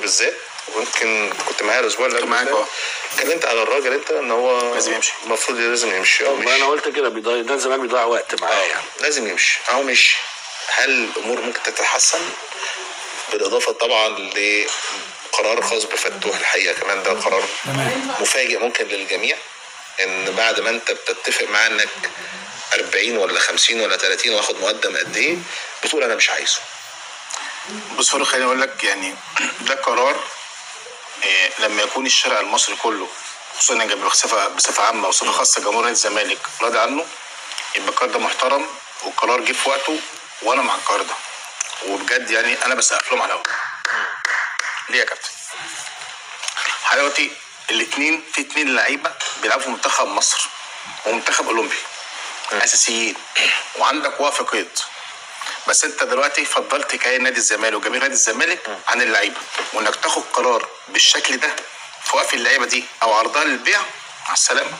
بالذات ويمكن كنت معايا الاسبوع اللي قبل معاك ده. اه. اتكلمت على الراجل انت ان هو لازم يمشي. المفروض لازم يمشي او ما انا مش قلت كده بيضيع ده زمان بيضيع وقت معاه يعني لازم يمشي او مش هل الامور ممكن تتحسن بالاضافه طبعا لقرار خاص بفتوح الحقيقه كمان ده قرار مفاجئ ممكن للجميع ان بعد ما انت بتتفق معاه انك 40 ولا 50 ولا 30 واخد مقدم قد ايه بتقول انا مش عايزه بص فاروق خليني اقول لك يعني ده قرار إيه لما يكون الشارع المصري كله خصوصا إن بصفه بصفه عامه وصفه خاصه جمهور نادي الزمالك راضي عنه يبقى القرار ده محترم والقرار جه في وقته وانا مع القرار ده وبجد يعني انا بسقف لهم على الهوا ليه يا كابتن؟ حضرتك الاثنين في اثنين لعيبه بيلعبوا في منتخب مصر ومنتخب اولمبي اساسيين وعندك وافق قيد بس انت دلوقتي فضلت كيان نادي الزمالك وجماهير نادي الزمالك عن اللعيبه وانك تاخد قرار بالشكل ده في وقف اللعيبه دي او عرضها للبيع مع السلامه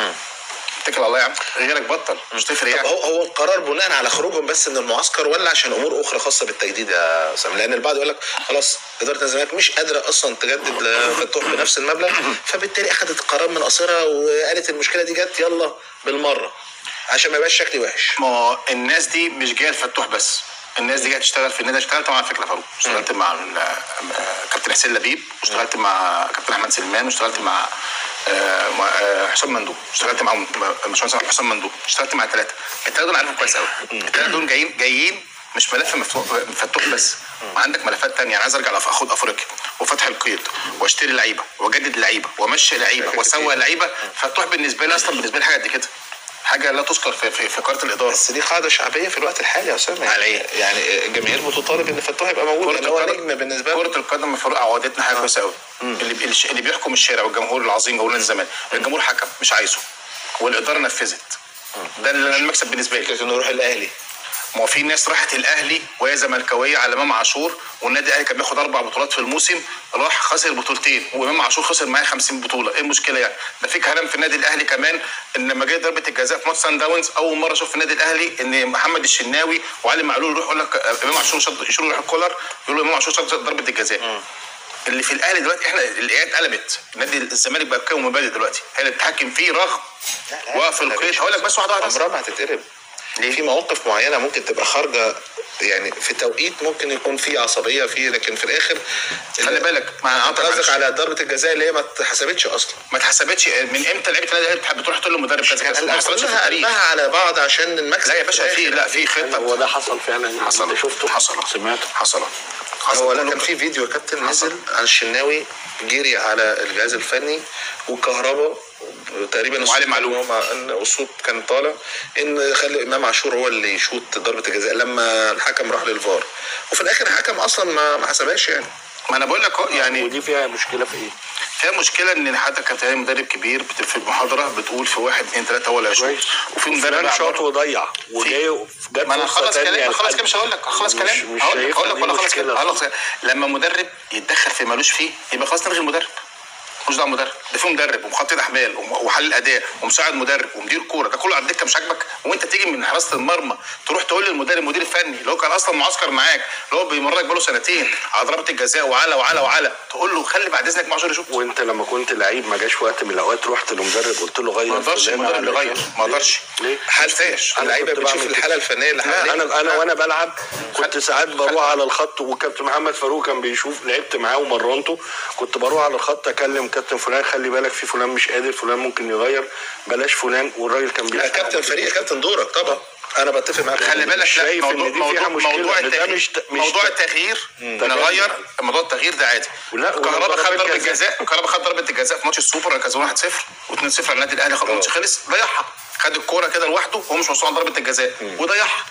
اتكل على الله يا عم غيرك بطل مش تفرق طب يعني هو هو القرار بناء على خروجهم بس من المعسكر ولا عشان امور اخرى خاصه بالتجديد يا سامي لان البعض يقول لك خلاص اداره نادي الزمالك مش قادره اصلا تجدد لفتوح بنفس المبلغ فبالتالي اخذت قرار من قصيرها وقالت المشكله دي جت يلا بالمره عشان ما يبقاش شكلي وحش ما هو الناس دي مش جايه الفتوح بس الناس دي جايه تشتغل في النادي اشتغلت مع فكره فاروق اشتغلت مع ال- آه، كابتن حسين لبيب واشتغلت مع كابتن احمد سلمان واشتغلت مع آه، مع، آه، حسام مندوب اشتغلت مع مش حسام مندوب اشتغلت مع ثلاثه الثلاثه دول عارفهم كويس قوي الثلاثه دول جايين جايين مش ملف مفتوح مفتوح بس وعندك ملفات تانية انا عايز ارجع لأف- اخد افريقيا وفتح القيد واشتري لعيبه واجدد لعيبه وامشي لعيبه واسوق لعيبه فتوح بالنسبه لي اصلا بالنسبه لي حاجه قد كده حاجه لا تذكر في في, في قاره الاداره بس دي قاعده شعبيه في الوقت الحالي يا اسامه على إيه؟ يعني الجماهير بتطالب ان فتوح يبقى موجود لان هو نجم بالنسبه له كرة القدم يا فاروق عودتنا حاجه كويسه قوي اللي بي- اللي بيحكم الشارع والجمهور العظيم جمهور نادي الزمالك الجمهور حكم مش عايزه والاداره نفذت ده اللي المكسب بالنسبه لي فكره انه يروح الاهلي ما هو في ناس راحت الاهلي وهي زملكاويه على امام عاشور والنادي الاهلي كان بياخد اربع بطولات في الموسم راح خسر بطولتين وامام عاشور خسر معاه 50 بطوله ايه المشكله يعني ده في كلام في النادي الاهلي كمان ان لما جه ضربه الجزاء في ماتش سان داونز اول مره اشوف في النادي الاهلي ان محمد الشناوي وعلي معلول يروح يقول لك آه، امام عاشور شد يشيلوا يروح الكولر يقول له امام عاشور شد ضربه الجزاء اللي في الاهلي دلوقتي احنا الايات اتقلبت نادي الزمالك بقى بكام مبادئ دلوقتي هي اللي بتتحكم فيه رغم وقف القيد هقول لك بس واحده واحده بس. عمرها ما هتتقلب في مواقف معينه ممكن تبقى خارجه يعني في توقيت ممكن يكون في عصبيه فيه لكن في الاخر خلي بالك مع انت قصدك على ضربه الجزاء اللي هي ما اتحسبتش اصلا ما اتحسبتش من امتى لعيبه النادي الاهلي بتحب تروح تقول للمدرب كذا كذا ما حصلش في قلبها التاريخ قلبها على بعض عشان المكسب لا يا باشا في لا في خطه هو ده حصل فعلا حصل انت شفته حصل سمعته حصل هو حصل لا كان في فيديو يا كابتن نزل عن الشناوي جري على الجهاز الفني وكهربا تقريبا وعلي الصوت معلول. كان هو- ان الصوت كان طالع ان خلي امام عاشور هو اللي يشوط ضربه الجزاء لما الحكم راح للفار وفي الاخر الحكم اصلا ما ما حسبهاش يعني ما انا بقول لك أهو، يعني ودي فيها مشكله في ايه؟ فيها مشكله ان حتى كابتن هاني مدرب كبير بت- في المحاضره بتقول في واحد اثنين ثلاثه هو اللي هيشوط كويس وفي مدرب فلان قاعد شاط بره. وضيع وجاي جت ما انا فرصة خلص تانية كلام خلاص لحد- كده مش هقول لك خلاص مش- كلام مش هقول لك شايفها هقول لك دي ولا خلاص مشكلة. كده خلاص كده. لما مدرب يتدخل في مالوش فيه يبقى خلاص نلغي المدرب مش دعوه مدرب ده في مدرب ومخطط احمال وم- وحلل اداء ومساعد مدرب ومدير كوره ده كله على الدكه مش عاجبك وانت تيجي من حراسه المرمى تروح تقول للمدرب المدير الفني اللي هو كان اصلا معسكر معاك اللي هو بيمرك بقاله سنتين على ضربه الجزاء وعلى وعلى وعلى تقول له خلي بعد اذنك معشور يشوف وانت لما كنت لعيب ما جاش وقت من الاوقات رحت لمدرب قلت له غير ما اقدرش فلان المدرب علشان- يغير ما اقدرش ليه؟ حالتاش أنا اللعيبه كنت بتشوف بعمل كده. الحاله الفنيه اللي لا حواليك انا انا وانا بلعب كنت ساعات بروح على الخط وكابتن محمد فاروق كان بيشوف لعبت معاه ومرنته كنت بروح على الخط اكلم كابتن فلان خلي بالك في فلان مش قادر فلان ممكن يغير بلاش فلان والراجل كان لا بيفهم كابتن فريق كابتن دورك طبعا انا بتفق معاك خلي بالك لا شايف إن موضوع دي فيها موضوع مشكلة. موضوع ده التغيير مش ت- مش موضوع ت- التغيير تغيير. نغير موضوع التغيير ده عادي ولا- كهربا ولما خد ضربة ضربه جزاء. جزاء كهربا خد ضربه الجزاء في ماتش السوبر كسبان 1-0 و2-0 على النادي الاهلي خلاص الماتش خلص ضيعها خد الكوره كده لوحده وهو مش مسؤول عن ضربه الجزاء وضيعها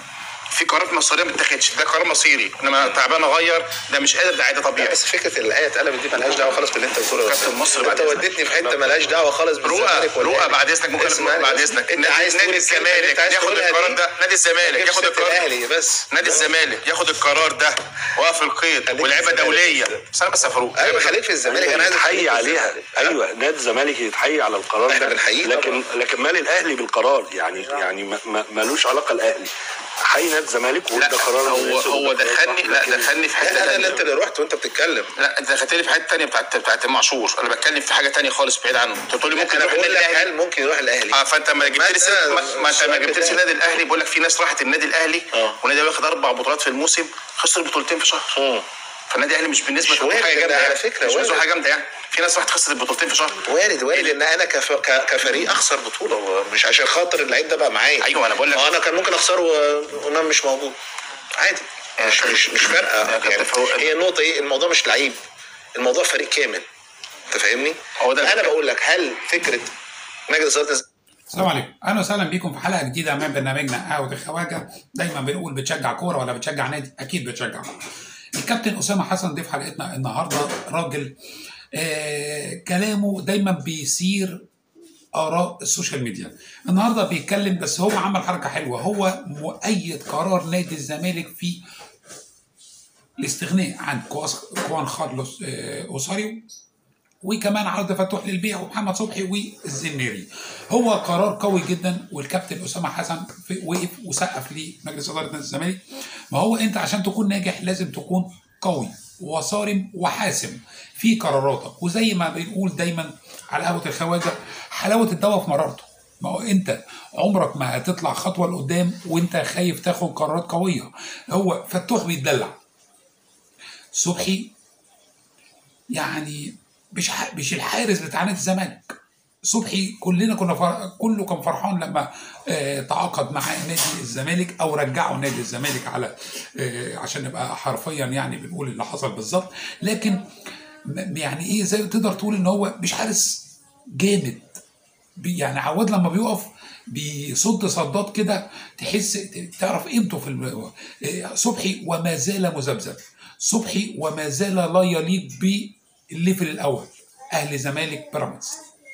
في قرارات مصيريه ما اتخذتش ده قرار مصيري انما تعبان اغير ده مش قادر ده عادي لا طبيعي بس فكره الايه اتقلبت دي مالهاش دعوه خالص باللي انت بتقوله يا كابتن أستاذ. مصر انت بعد إذنك. وديتني في حته مالهاش دعوه خالص رؤى بالزمالك ولا رؤى الأهلي. بعد اذنك ممكن اسمعني بعد بس. اذنك انت عايز نادي تقول الكلمة اللي الزمالك انت عايز ياخد تقولها القرار دي. ده نادي الزمالك جيب ياخد سيرة القرار الاهلي بس نادي الزمالك ياخد القرار ده وقف القيد خليك ولعبه في الزمالك. دوليه بس انا بس يا فاروق ايوه خليك في الزمالك انا عايز يتحيي عليها ايوه نادي الزمالك يتحيي على القرار احنا ده بنحييه لكن لكن مال الاهلي بالقرار يعني يعني ما- ما- ملوش علاقه الاهلي بحيي نادي الزمالك لا وده قرار هو مناسب هو وده قرار دخلني صح، لا لكن دخلني في حته انا اللي تانية. انت اللي رحت وانت بتتكلم لا انت دخلتني في حته تانية بتاعت بتاعت امام عاشور انا بتكلم في حاجه تانية خالص بعيد عنه انت بتقول لي ممكن انا يروح بقول النادي لك الاهلي هل ممكن يروح الاهلي اه فانت ما جبت لي ما سيرة- ده ما ما انت ما السؤال جبت لي بتاعي. النادي الاهلي بقول لك في ناس راحت النادي الاهلي اه. والنادي الاهلي واخد اربع بطولات في الموسم خسر بطولتين في شهر مم. فالنادي الاهلي مش بالنسبه مش لهم وارد حاجه ده جامده على يعني. فكرة مش بالنسبه وارد. حاجه جامده يعني في ناس راحت خسرت بطولتين في شهر وارد وارد ان انا كف... ك... كفريق اخسر بطوله مش عشان خاطر اللعيب ده بقى معايا ايوه انا بقول لك ما انا كان ممكن اخسره وامام مش موجود عادي مش مش مش يا فارقه كابتن يعني فاروق، هي النقطه ايه الموضوع مش لعيب الموضوع فريق كامل انت فاهمني؟ هو ده انا بقول لك هل فكره مجلس اداره السلام عليكم اهلا وسهلا بيكم في حلقه جديده من برنامجنا قهوه الخواجه دايما بنقول بتشجع كوره ولا بتشجع نادي اكيد بتشجع الكابتن اسامه حسن ضيف حلقتنا النهارده راجل آه كلامه دايما بيثير اراء السوشيال ميديا النهارده بيتكلم بس هو عمل حركه حلوه هو مؤيد قرار نادي الزمالك في الاستغناء عن كواس- كوان خارلوس آه، اوساريو وكمان عرض فتوح للبيع ومحمد صبحي والزنيري هو قرار قوي جدا والكابتن اسامه حسن في- وقف وسقف لمجلس اداره نادي الزمالك ما هو انت عشان تكون ناجح لازم تكون قوي وصارم وحاسم في قراراتك وزي ما بنقول دايما على قهوه الخواجه حلاوه الدواء في مرارته ما هو انت عمرك ما هتطلع خطوه لقدام وانت خايف تاخد قرارات قويه هو فتوح بيتدلع صبحي يعني مش ح- مش الحارس بتاع نادي الزمالك صبحي كلنا كنا فر... كله كان فرحان لما آه تعاقد مع نادي الزمالك او رجعوا نادي الزمالك على آه عشان نبقى حرفيا يعني بنقول اللي حصل بالظبط لكن م- يعني ايه زي تقدر تقول ان هو مش حارس جامد بي- يعني عواد لما بيقف بيصد صدات كده تحس تعرف قيمته في الم... آه، صبحي وما زال مذبذب صبحي وما زال لا يليق بالليفل الاول اهلي زمالك بيراميدز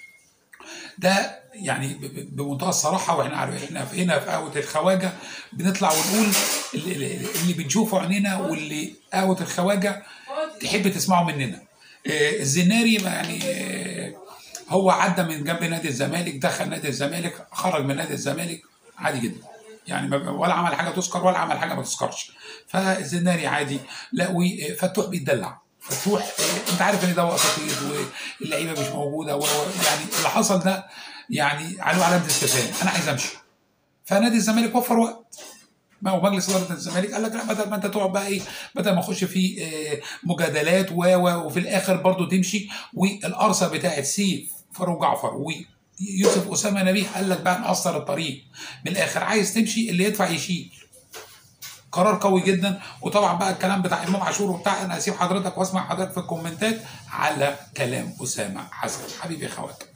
ده يعني ب- ب- بمنتهى الصراحه واحنا عارف احنا في- هنا في قهوه الخواجه بنطلع ونقول اللي, اللي- اللي بنشوفه عينينا واللي قهوه الخواجه تحب تسمعه مننا آه، الزناري يعني آه، هو عدى من جنب نادي الزمالك دخل نادي الزمالك خرج من نادي الزمالك عادي جدا يعني ما- ولا عمل حاجه تذكر ولا عمل حاجه ما تذكرش فالزناري عادي لا وفتوح بيتدلع فتوح آه، انت عارف ان ده اساطير واللعيبه مش موجوده و- و- يعني اللي حصل ده يعني عليه علامه استفهام انا عايز امشي فنادي الزمالك وفر وقت ما هو مجلس اداره الزمالك قال لك لا بدل ما انت تقعد بقى ايه بدل ما اخش في آه، مجادلات و و وفي الاخر برضو تمشي والقرصه بتاعت سيف فاروق جعفر ويوسف اسامه نبيه قال لك بقى نقصر الطريق من الاخر عايز تمشي اللي يدفع يشيل قرار قوي جدا وطبعا بقى الكلام بتاع امام عاشور وبتاع انا هسيب حضرتك واسمع حضرتك في الكومنتات على كلام اسامه حسن حبيبي يا خواتم